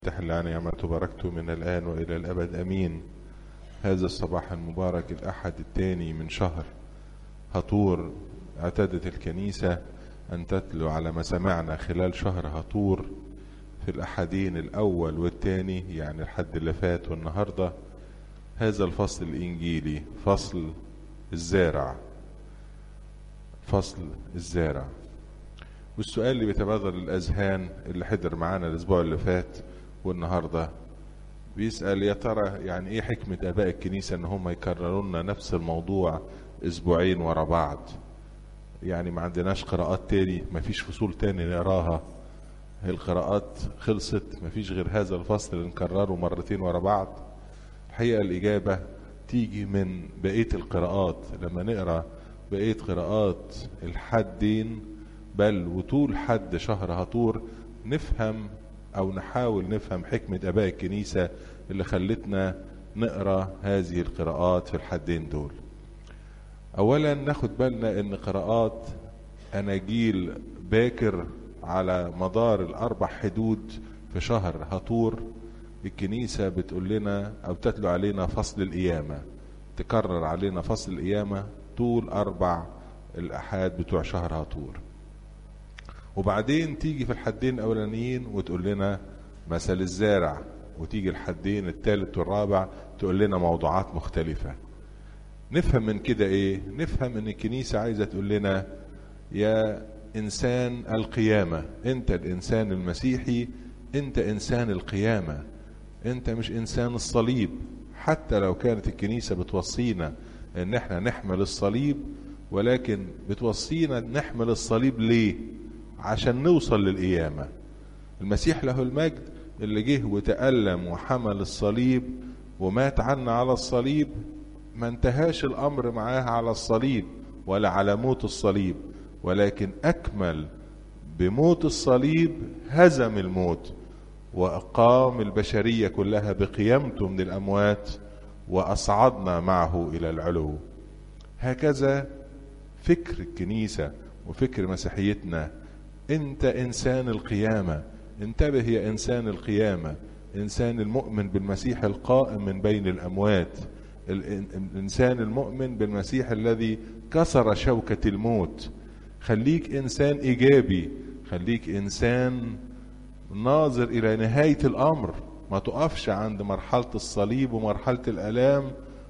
تحل نعمة بركته من الآن وإلى الأبد أمين هذا الصباح المبارك الأحد الثاني من شهر هطور اعتادت الكنيسة أن تتلو على ما سمعنا خلال شهر هطور في الأحدين الأول والثاني يعني الحد اللي فات والنهاردة هذا الفصل الإنجيلي فصل الزارع فصل الزارع والسؤال اللي بيتبادر الأذهان اللي حضر معانا الأسبوع اللي فات والنهارده بيسأل يا ترى يعني ايه حكمة اباء الكنيسة ان هم يكرروا لنا نفس الموضوع اسبوعين ورا بعض يعني ما عندناش قراءات تاني ما فيش فصول تاني نقراها القراءات خلصت ما فيش غير هذا الفصل اللي نكرره مرتين ورا بعض الحقيقة الإجابة تيجي من بقية القراءات لما نقرأ بقية قراءات الحدين بل وطول حد شهر هطور نفهم او نحاول نفهم حكمة اباء الكنيسة اللي خلتنا نقرا هذه القراءات في الحدين دول اولا ناخد بالنا ان قراءات اناجيل باكر على مدار الاربع حدود في شهر هطور الكنيسة بتقول لنا او تتلو علينا فصل القيامة تكرر علينا فصل القيامة طول اربع الاحاد بتوع شهر هطور وبعدين تيجي في الحدين الاولانيين وتقول لنا مثل الزارع وتيجي الحدين الثالث والرابع تقول لنا موضوعات مختلفة نفهم من كده ايه نفهم ان الكنيسة عايزة تقول لنا يا انسان القيامة انت الانسان المسيحي انت انسان القيامة انت مش انسان الصليب حتى لو كانت الكنيسة بتوصينا ان احنا نحمل الصليب ولكن بتوصينا نحمل الصليب ليه عشان نوصل للقيامة المسيح له المجد اللي جه وتألم وحمل الصليب ومات عنا على الصليب ما انتهاش الأمر معاه على الصليب ولا على موت الصليب ولكن أكمل بموت الصليب هزم الموت وأقام البشرية كلها بقيامته من الأموات وأصعدنا معه إلى العلو هكذا فكر الكنيسة وفكر مسيحيتنا انت انسان القيامة انتبه يا انسان القيامة انسان المؤمن بالمسيح القائم من بين الاموات الانسان المؤمن بالمسيح الذي كسر شوكة الموت خليك انسان ايجابي خليك انسان ناظر الى نهاية الامر ما تقفش عند مرحلة الصليب ومرحلة الالام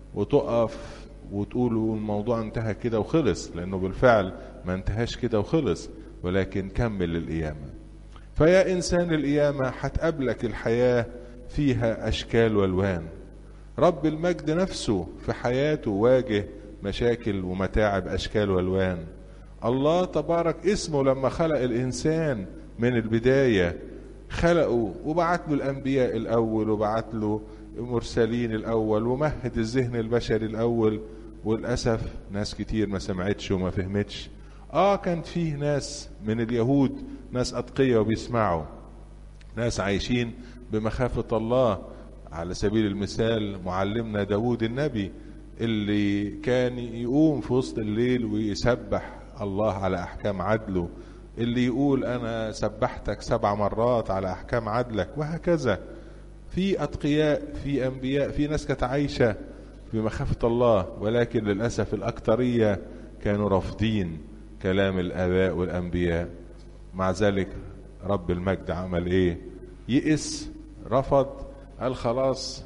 وتقف وتقولوا الموضوع انتهى كده وخلص لانه بالفعل ما انتهاش كده وخلص ولكن كمل للقيامة فيا إنسان القيامة هتقابلك الحياة فيها أشكال والوان رب المجد نفسه في حياته واجه مشاكل ومتاعب أشكال والوان الله تبارك اسمه لما خلق الإنسان من البداية خلقه وبعت له الأنبياء الأول وبعت له مرسلين الأول ومهد الذهن البشري الأول وللأسف ناس كتير ما سمعتش وما فهمتش اه كان فيه ناس من اليهود ناس اتقية وبيسمعوا ناس عايشين بمخافة الله على سبيل المثال معلمنا داود النبي اللي كان يقوم في وسط الليل ويسبح الله على احكام عدله اللي يقول انا سبحتك سبع مرات على احكام عدلك وهكذا في اتقياء في انبياء في ناس كانت عايشه بمخافه الله ولكن للاسف الاكثريه كانوا رافضين كلام الآباء والأنبياء مع ذلك رب المجد عمل إيه يئس رفض قال خلاص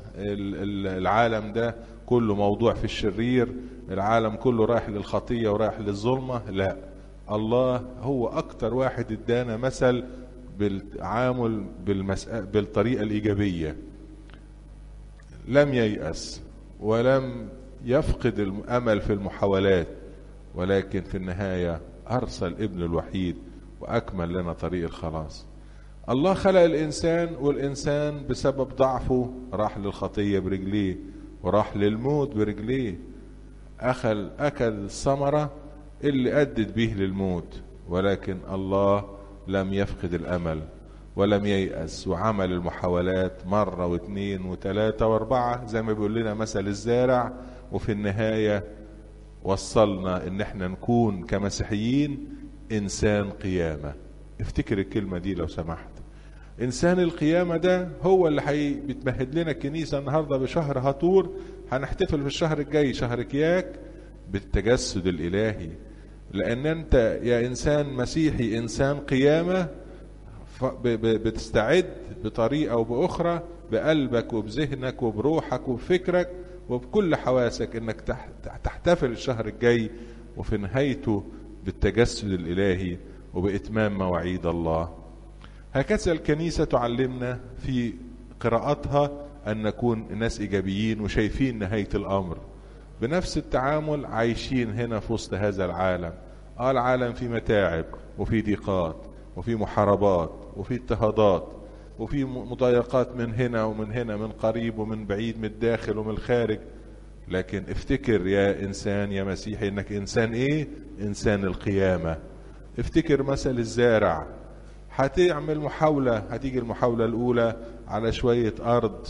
العالم ده كله موضوع في الشرير العالم كله رايح للخطية ورايح للظلمة لا الله هو أكتر واحد ادانا مثل بالتعامل بالمسألة بالطريقة الإيجابية لم ييأس ولم يفقد الأمل في المحاولات ولكن في النهاية أرسل ابن الوحيد وأكمل لنا طريق الخلاص الله خلق الإنسان والإنسان بسبب ضعفه راح للخطية برجليه وراح للموت برجليه أخل أكل الثمرة اللي أدت به للموت ولكن الله لم يفقد الأمل ولم ييأس وعمل المحاولات مرة واثنين وثلاثة واربعة زي ما بيقول لنا مثل الزارع وفي النهاية وصلنا ان احنا نكون كمسيحيين انسان قيامة افتكر الكلمة دي لو سمحت انسان القيامة ده هو اللي حي... بتمهد لنا الكنيسة النهاردة بشهر هطور هنحتفل في الشهر الجاي شهر كياك بالتجسد الالهي لان انت يا انسان مسيحي انسان قيامة ف... ب... ب... بتستعد بطريقة او باخرى بقلبك وبذهنك وبروحك وبفكرك وبكل حواسك انك تح... تحتفل الشهر الجاي وفي نهايته بالتجسد الالهي وباتمام مواعيد الله هكذا الكنيسه تعلمنا في قراءتها ان نكون ناس ايجابيين وشايفين نهايه الامر بنفس التعامل عايشين هنا في وسط هذا العالم اه العالم في متاعب وفي ضيقات وفي محاربات وفي اضطهادات وفي مضايقات من هنا ومن هنا من قريب ومن بعيد من الداخل ومن الخارج لكن افتكر يا انسان يا مسيحي انك انسان ايه انسان القيامه افتكر مثل الزارع هتعمل محاولة هتيجي المحاولة الأولى على شوية أرض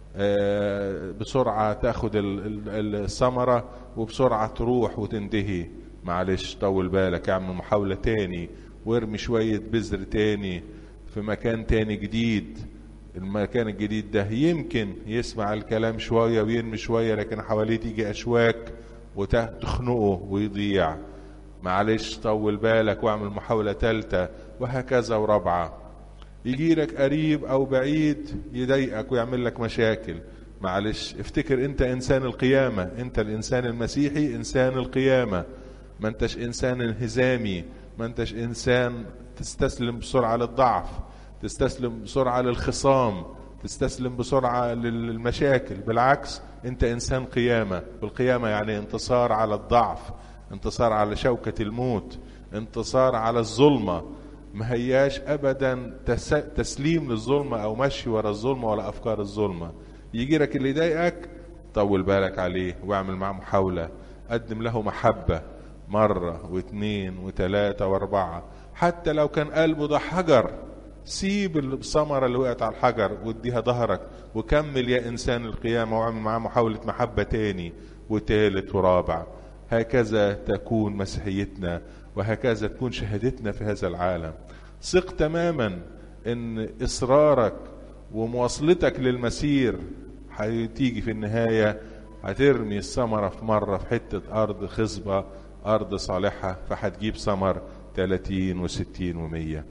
بسرعة تاخد الثمرة وبسرعة تروح وتنتهي معلش طول بالك اعمل محاولة تاني وارمي شوية بذر تاني في مكان تاني جديد المكان الجديد ده يمكن يسمع الكلام شوية ويرمي شوية لكن حواليه تيجي أشواك وتخنقه ويضيع معلش طول بالك واعمل محاولة تالتة وهكذا ورابعة يجي لك قريب أو بعيد يضايقك ويعمل لك مشاكل معلش افتكر انت انسان القيامة انت الانسان المسيحي انسان القيامة ما انتش انسان انهزامي ما انتش انسان تستسلم بسرعة للضعف تستسلم بسرعة للخصام تستسلم بسرعة للمشاكل بالعكس انت انسان قيامة والقيامة يعني انتصار على الضعف انتصار على شوكة الموت انتصار على الظلمة ما هياش ابدا تسليم للظلمة او مشي ورا الظلمة ولا افكار الظلمة يجي لك اللي يضايقك طول بالك عليه واعمل معاه محاولة قدم له محبة مرة واثنين وثلاثة واربعة حتى لو كان قلبه ده حجر سيب الثمرة اللي وقعت على الحجر واديها ظهرك وكمل يا انسان القيامة واعمل معاه محاولة محبة تاني وتالت ورابع هكذا تكون مسيحيتنا وهكذا تكون شهادتنا في هذا العالم ثق تماما ان اصرارك ومواصلتك للمسير هتيجي في النهاية هترمي الثمرة في مرة في حتة أرض خصبة أرض صالحة فهتجيب ثمر 30 و60 و100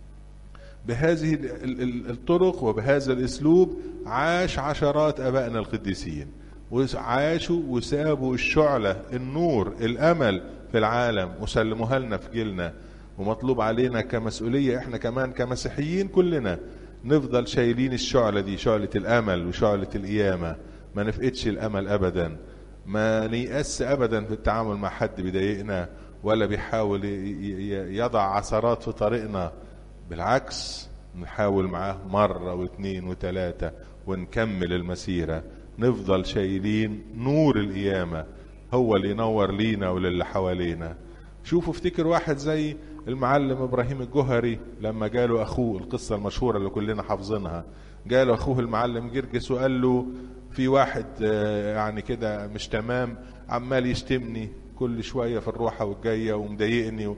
بهذه الطرق وبهذا الأسلوب عاش عشرات أبائنا القديسين وعاشوا وسابوا الشعلة النور الأمل في العالم وسلموها لنا في جيلنا ومطلوب علينا كمسؤولية احنا كمان كمسيحيين كلنا نفضل شايلين الشعلة دي شعلة الأمل وشعلة القيامة ما نفقدش الأمل أبدا ما نيأس أبدا في التعامل مع حد بيضايقنا ولا بيحاول يضع عثرات في طريقنا بالعكس نحاول معاه مرة واثنين وثلاثة ونكمل المسيرة نفضل شايلين نور القيامة هو اللي ينور لينا وللي حوالينا شوفوا افتكر واحد زي المعلم ابراهيم الجهري لما جاله اخوه القصة المشهورة اللي كلنا حافظينها جاله اخوه المعلم جرجس وقال له في واحد يعني كده مش تمام عمال يشتمني كل شوية في الروحة والجاية ومضايقني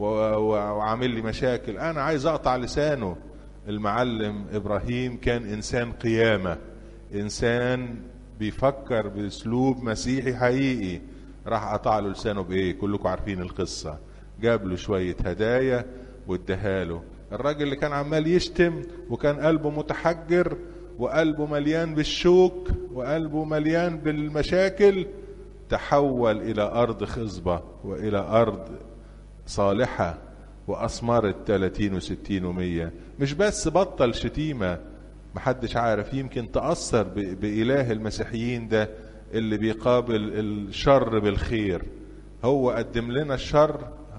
وعامل لي مشاكل انا عايز اقطع لسانه المعلم ابراهيم كان انسان قيامه انسان بيفكر باسلوب مسيحي حقيقي راح قطع له لسانه بايه كلكم عارفين القصه جاب له شويه هدايا واداها له الراجل اللي كان عمال يشتم وكان قلبه متحجر وقلبه مليان بالشوك وقلبه مليان بالمشاكل تحول الى ارض خصبه والى ارض صالحه واثمرت 30 و60 و100 مش بس بطل شتيمه محدش عارف يمكن تأثر بإله المسيحيين ده اللي بيقابل الشر بالخير هو قدم لنا الشر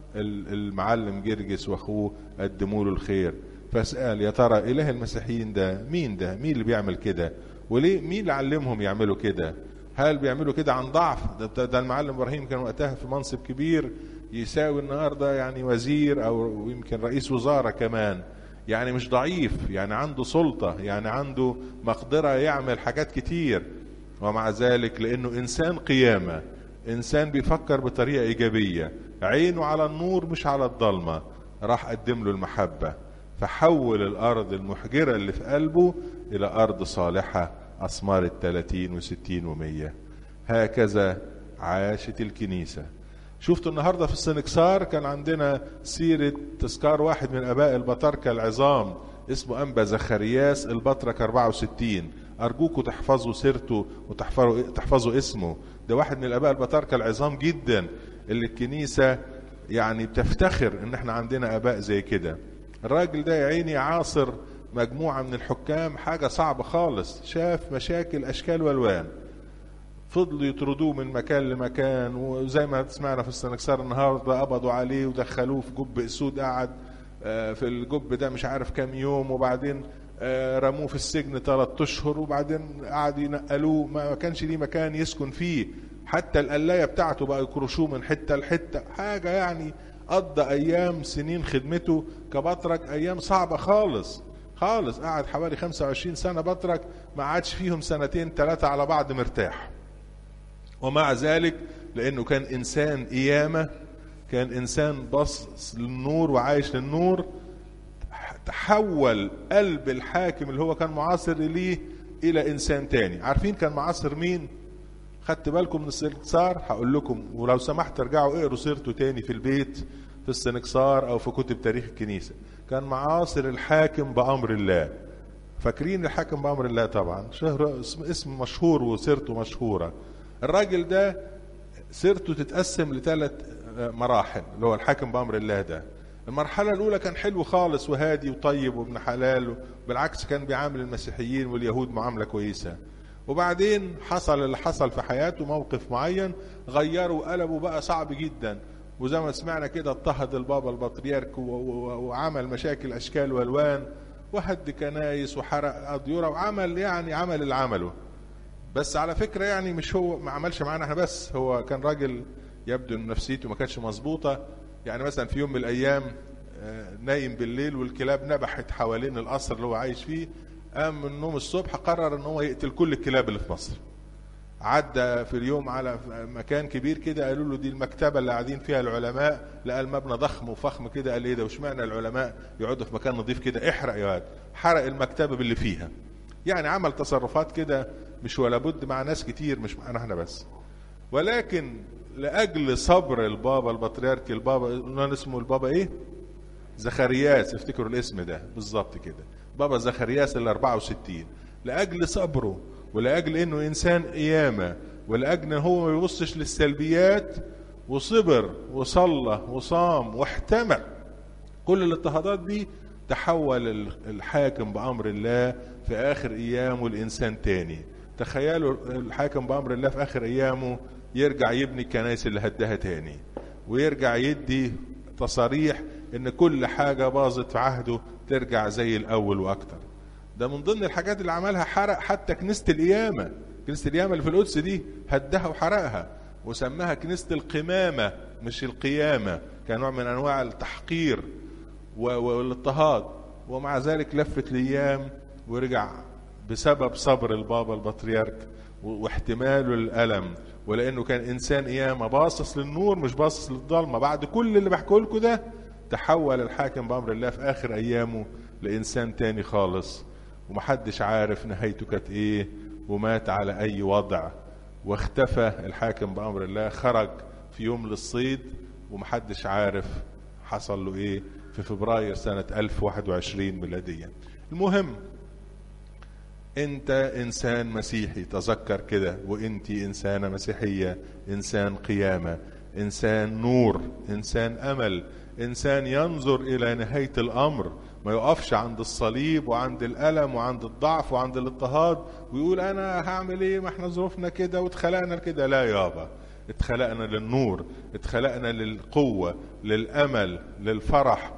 المعلم جرجس واخوه قدموا له الخير فاسأل يا ترى إله المسيحيين ده مين ده مين اللي بيعمل كده وليه مين اللي علمهم يعملوا كده هل بيعملوا كده عن ضعف ده, ده المعلم ابراهيم كان وقتها في منصب كبير يساوي النهارده يعني وزير او يمكن رئيس وزاره كمان يعني مش ضعيف يعني عنده سلطة يعني عنده مقدرة يعمل حاجات كتير ومع ذلك لأنه إنسان قيامة إنسان بيفكر بطريقة إيجابية عينه على النور مش على الضلمة راح قدم له المحبة فحول الأرض المحجرة اللي في قلبه إلى أرض صالحة أثمار الثلاثين وستين ومية هكذا عاشت الكنيسة شفت النهاردة في السنكسار كان عندنا سيرة تذكار واحد من أباء البطاركة العظام اسمه أنبا زخرياس البطرك 64 أرجوكوا تحفظوا سيرته وتحفظوا تحفظوا اسمه ده واحد من الآباء البطاركة العظام جدا اللي الكنيسة يعني بتفتخر إن احنا عندنا آباء زي كده الراجل ده يا عيني عاصر مجموعة من الحكام حاجة صعبة خالص شاف مشاكل أشكال والوان فضلوا يطردوه من مكان لمكان وزي ما سمعنا في السنكسار النهارده قبضوا عليه ودخلوه في جب اسود قعد في الجب ده مش عارف كام يوم وبعدين رموه في السجن ثلاث اشهر وبعدين قعد ينقلوه ما كانش ليه مكان يسكن فيه حتى القلايه بتاعته بقى يكرشوه من حته لحته حاجه يعني قضى ايام سنين خدمته كبطرك ايام صعبه خالص خالص قعد حوالي 25 سنه بطرك ما عادش فيهم سنتين ثلاثه على بعض مرتاح ومع ذلك لانه كان انسان قيامه كان انسان بص للنور وعايش للنور تحول قلب الحاكم اللي هو كان معاصر ليه الى انسان تاني عارفين كان معاصر مين خدت بالكم من السنكسار هقول لكم ولو سمحت ارجعوا اقروا سيرته تاني في البيت في السنكسار او في كتب تاريخ الكنيسه كان معاصر الحاكم بامر الله فاكرين الحاكم بامر الله طبعا شهر اسم, اسم مشهور وسيرته مشهوره الراجل ده سيرته تتقسم لثلاث مراحل اللي هو الحاكم بامر الله ده المرحلة الأولى كان حلو خالص وهادي وطيب وابن حلال بالعكس كان بيعامل المسيحيين واليهود معاملة كويسة وبعدين حصل اللي حصل في حياته موقف معين غيره وقلبه بقى صعب جدا وزي ما سمعنا كده اضطهد البابا البطريرك وعمل مشاكل أشكال والوان وهد كنايس وحرق أديرة وعمل يعني عمل اللي عمله بس على فكرة يعني مش هو ما عملش معانا احنا بس هو كان راجل يبدو ان نفسيته ما كانتش مظبوطة يعني مثلا في يوم من الايام نايم بالليل والكلاب نبحت حوالين القصر اللي هو عايش فيه قام من النوم الصبح قرر ان هو يقتل كل الكلاب اللي في مصر عدى في اليوم على مكان كبير كده قالوا له دي المكتبه اللي قاعدين فيها العلماء لقى المبنى ضخم وفخم كده قال ايه ده واشمعنى العلماء يقعدوا في مكان نظيف كده احرق يا واد حرق المكتبه باللي فيها يعني عمل تصرفات كده مش ولا بد مع ناس كتير مش معانا احنا بس ولكن لاجل صبر البابا البطريرك البابا قلنا اسمه البابا ايه زخرياس افتكروا الاسم ده بالظبط كده بابا زخرياس ال 64 لاجل صبره ولاجل انه انسان قيامه ولاجل ان هو ما يبصش للسلبيات وصبر وصلى وصام واحتمل كل الاضطهادات دي تحول الحاكم بامر الله في اخر ايامه لانسان تاني تخيلوا الحاكم بامر الله في اخر ايامه يرجع يبني الكنائس اللي هدها تاني ويرجع يدي تصاريح ان كل حاجة باظت في عهده ترجع زي الاول واكتر ده من ضمن الحاجات اللي عملها حرق حتى كنيسة القيامة كنيسة القيامة اللي في القدس دي هدها وحرقها وسماها كنيسة القمامة مش القيامة كنوع من انواع التحقير والاضطهاد ومع ذلك لفت الايام ورجع بسبب صبر البابا البطريرك واحتماله للالم ولانه كان انسان قيامه باصص للنور مش باصص للضلمه بعد كل اللي بحكيه لكم ده تحول الحاكم بامر الله في اخر ايامه لانسان تاني خالص ومحدش عارف نهايته كانت ايه ومات على اي وضع واختفى الحاكم بامر الله خرج في يوم للصيد ومحدش عارف حصل له ايه في فبراير سنة 1021 ميلاديا المهم انت انسان مسيحي تذكر كده وانت انسانة مسيحية انسان قيامة انسان نور انسان امل انسان ينظر الى نهاية الامر ما يقفش عند الصليب وعند الالم وعند الضعف وعند الاضطهاد ويقول انا هعمل ايه ما احنا ظروفنا كده واتخلقنا كده لا يابا اتخلقنا للنور اتخلقنا للقوة للامل للفرح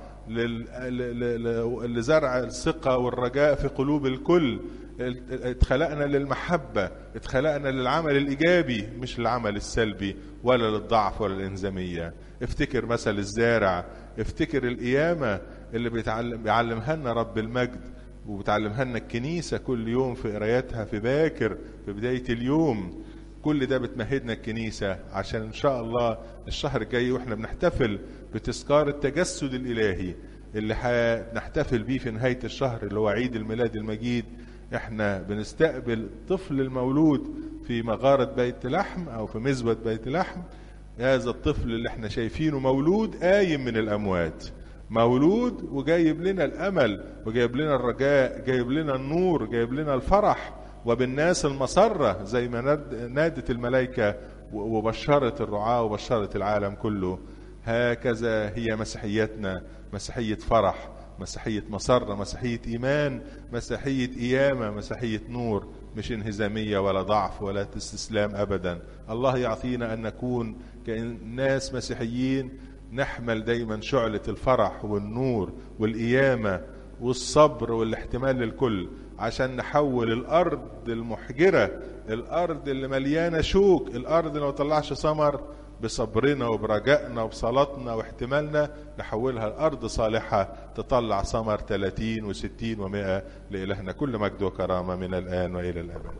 لزرع الثقة والرجاء في قلوب الكل اتخلقنا للمحبة اتخلقنا للعمل الإيجابي مش العمل السلبي ولا للضعف ولا الإنزامية افتكر مثل الزارع افتكر القيامة اللي بيتعلم بيعلمها لنا رب المجد وبتعلمها لنا الكنيسة كل يوم في قرايتها في باكر في بداية اليوم كل ده بتمهدنا الكنيسة عشان إن شاء الله الشهر الجاي وإحنا بنحتفل بتذكار التجسد الإلهي اللي هنحتفل بيه في نهاية الشهر اللي هو عيد الميلاد المجيد احنا بنستقبل طفل المولود في مغارة بيت لحم او في مزبة بيت لحم هذا الطفل اللي احنا شايفينه مولود قايم من الاموات مولود وجايب لنا الامل وجايب لنا الرجاء جايب لنا النور جايب لنا الفرح وبالناس المسرة زي ما نادت الملائكة وبشرت الرعاة وبشرت العالم كله هكذا هي مسيحيتنا مسيحية فرح مسيحية مسرة مسيحية إيمان مسيحية قيامة مسيحية نور مش انهزامية ولا ضعف ولا استسلام أبدا الله يعطينا أن نكون كناس مسيحيين نحمل دايما شعلة الفرح والنور والقيامة والصبر والاحتمال للكل عشان نحول الأرض المحجرة الأرض اللي مليانة شوك الأرض اللي ما طلعش ثمر بصبرنا وبرجائنا وبصلاتنا واحتمالنا نحولها لأرض صالحة تطلع ثمر 30 و60 و100 لإلهنا كل مجد وكرامة من الآن وإلى الأبد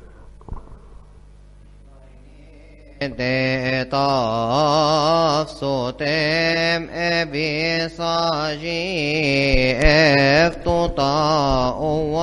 det av sotem ebisaji eftota